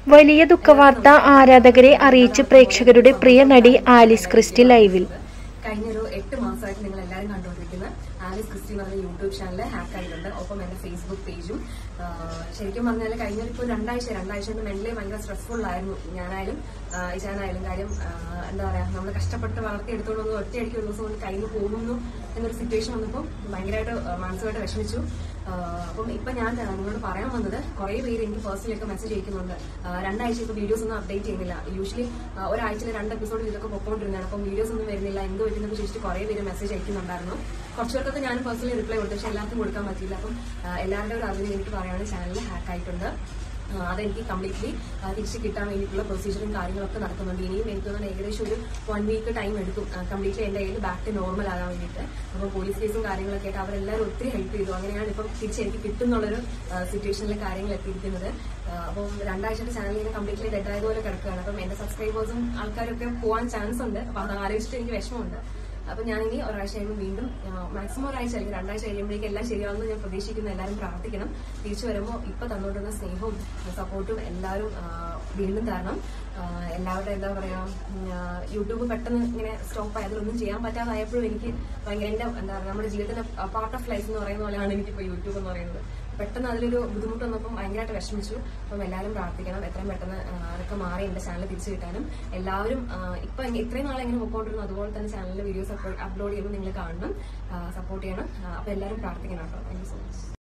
വലിയ ദുഃഖവാർത്ത ആരാധകരെ അറിയിച്ച് പ്രേക്ഷകരുടെ പ്രിയ നടി ആലിസ് ക്രിസ്റ്റി ലൈവിൽ കഴിഞ്ഞൊരു എട്ട് മാസമായിട്ട് നിങ്ങൾ എല്ലാവരും കണ്ടുകൊണ്ടിരിക്കുന്ന ആലിസ് ക്രിസ്റ്റി എന്ന് പറഞ്ഞ യൂട്യൂബ് ചാനൽ ഹാക്ക് ആയിട്ടുണ്ട് ഒപ്പം എന്റെ ഫേസ്ബുക്ക് പേജും ശരിക്കും പറഞ്ഞാൽ കഴിഞ്ഞ ഇപ്പോൾ രണ്ടാഴ്ച രണ്ടാഴ്ച കൊണ്ട് മെന്റലി ഭയങ്കര സ്ട്രെസ്ഫുൾ ആയിരുന്നു ഞാനായാലും ആ, ഇഷാനായാലും കാര്യം ആ, എന്താ പറയാ നമ്മൾ കഷ്ടപ്പെട്ട് വളർത്തിയെടുത്തോണ്ട് വന്ന് ഒറ്റയടിക്ക് ഒരു ദിവസം കൊണ്ട് കയ്യിൽ നിന്ന് പോകുന്നു എന്നൊരു സിറ്റുവേഷൻ വന്നപ്പോൾ ഭയങ്കരമായിട്ട് ആ, മാനസികമായിട്ട് വിഷമിച്ചു ആ, അപ്പം ഇപ്പൊ ഞാൻ ആ, നിങ്ങളോട് പറയാൻ വന്നത് കുറെ പേര് എനിക്ക് പേഴ്സണലൊക്കെ മെസ്സേജ് അയക്കുന്നുണ്ട് ആ, രണ്ടാഴ്ച ഇപ്പൊ വീഡിയോസ് ഒന്നും അപ്ഡേറ്റ് ചെയ്യുന്നില്ല യൂഷ്വലി ഒരാഴ്ചയിൽ രണ്ട് എപ്പിസോഡ് ഇതൊക്കെ പൊക്കോണ്ടിരുന്നതാണ് അപ്പം വീഡിയോസ് ഒന്നും വരുന്നില്ല എന്ത് പറ്റുന്നൊക്കെ ചോദിച്ചിട്ട് കുറെ പേര് മെസ്സേജ് അയക്കുന്നുണ്ടായിരുന്നു കുറച്ച് പേർക്കൊക്കെ ഞാൻ പേഴ്സണലി റിപ്ലൈ കൊടുത്തു പക്ഷെ എല്ലാവർക്കും കൊടുക്കാൻ പറ്റിയില്ല അപ്പം ആ, എല്ലാവരുടെയും ഒരു അറിവിന് എനിക്ക് പറയുകയാണ് ചാനൽ ഹാക്ക് ആയിട്ടുണ്ട് ആ, അതെനിക്ക് കംപ്ലീറ്റ്ലി തിരിച്ച് കിട്ടാൻ വേണ്ടിയിട്ടുള്ള പ്രൊസീജിയറും കാര്യങ്ങളൊക്കെ നടക്കുന്നുണ്ട് ഇനിയും എനിക്ക് തോന്നുന്നു ഏകദേശം ഒരു വൺ വീക്ക് ടൈം എടുക്കും കംപ്ലീറ്റ്ലി എന്റെ കയ്യിൽ ബാക്ക് ടു നോർമൽ ആകാൻ വേണ്ടിയിട്ട് അപ്പോൾ പോലീസ് കേസും കാര്യങ്ങളൊക്കെ ആയിട്ട് അവരെല്ലാവരും ഒത്തിരി ഹെൽപ്പ് ചെയ്തു അങ്ങനെയാണ് ഇപ്പം തിരിച്ച് എനിക്ക് കിട്ടുന്നുള്ളൊരു സിറ്റുവേഷനിലെ കാര്യങ്ങൾ എത്തിയിരിക്കുന്നത് ആ, അപ്പം രണ്ടാഴ്ചത്തെ ചാനൽ ഇങ്ങനെ കംപ്ലീറ്റ്ലി ഡെഡ് ആയതുപോലെ കിടക്കുകയാണ് അപ്പം എന്റെ സബ്സ്ക്രൈബേഴ്സും ആൾക്കാരൊക്കെ പോകാൻ ചാൻസ് ഉണ്ട് അപ്പൊ അത് ആലോചിച്ചിട്ട് എനിക്ക് വിഷമമുണ്ട് അപ്പൊ ഞാനിനി ഒരാഴ്ച കഴിയുമ്പോൾ വീണ്ടും മാക്സിമം ഒരാഴ്ച അല്ലെങ്കിൽ രണ്ടാഴ്ച കഴിയുമ്പോഴേക്ക് എല്ലാം ശരിയാവുമെന്ന് ഞാൻ പ്രതീക്ഷിക്കുന്നു എല്ലാവരും പ്രാർത്ഥിക്കണം തിരിച്ചു വരുമ്പോൾ ഇപ്പൊ തന്നുകൊണ്ടിരുന്ന സ്നേഹവും സപ്പോർട്ടും എല്ലാവരും ആ, വീണ്ടും തരണം ആ, എല്ലാവരുടെ എന്താ പറയാ ഉം, ആ, യൂട്യൂബ് പെട്ടെന്ന് ഇങ്ങനെ സ്റ്റോപ്പ് ആയതൊന്നും ചെയ്യാൻ പറ്റാതായപ്പോഴും എനിക്ക് ഭയങ്കര എന്റെ എന്താ പറയുക നമ്മുടെ ജീവിതത്തിന്റെ പാർട്ട് ഓഫ് ലൈഫ് എന്ന് പറയുന്ന പോലെയാണ് എനിക്കിപ്പോ യൂട്യൂബ് എന്ന് പറയുന്നത് പെട്ടെന്ന് അതിലൊരു ബുദ്ധിമുട്ട് വന്നപ്പം ഭയങ്കരമായിട്ട് വിഷമിച്ചു അപ്പം എല്ലാവരും പ്രാർത്ഥിക്കണം എത്രയും പെട്ടെന്ന് ആ, അതൊക്കെ മാറി എന്റെ ചാനൽ തിരിച്ചു കിട്ടാനും എല്ലാവരും ആ, ഇപ്പൊ എങ്ങ- ഇത്രയും നാളെ എങ്ങനെ പൊക്കോണ്ടിരുന്നു അതുപോലെ തന്നെ ചാനലിൽ വീഡിയോസ് അപ്ലോഡ് ചെയ്യുമ്പോൾ നിങ്ങൾ കാണണം സപ്പോർട്ട് ചെയ്യണം ആ, അപ്പൊ എല്ലാവരും പ്രാർത്ഥിക്കണം കേട്ടോ താങ്ക് യു സോ മച്ച്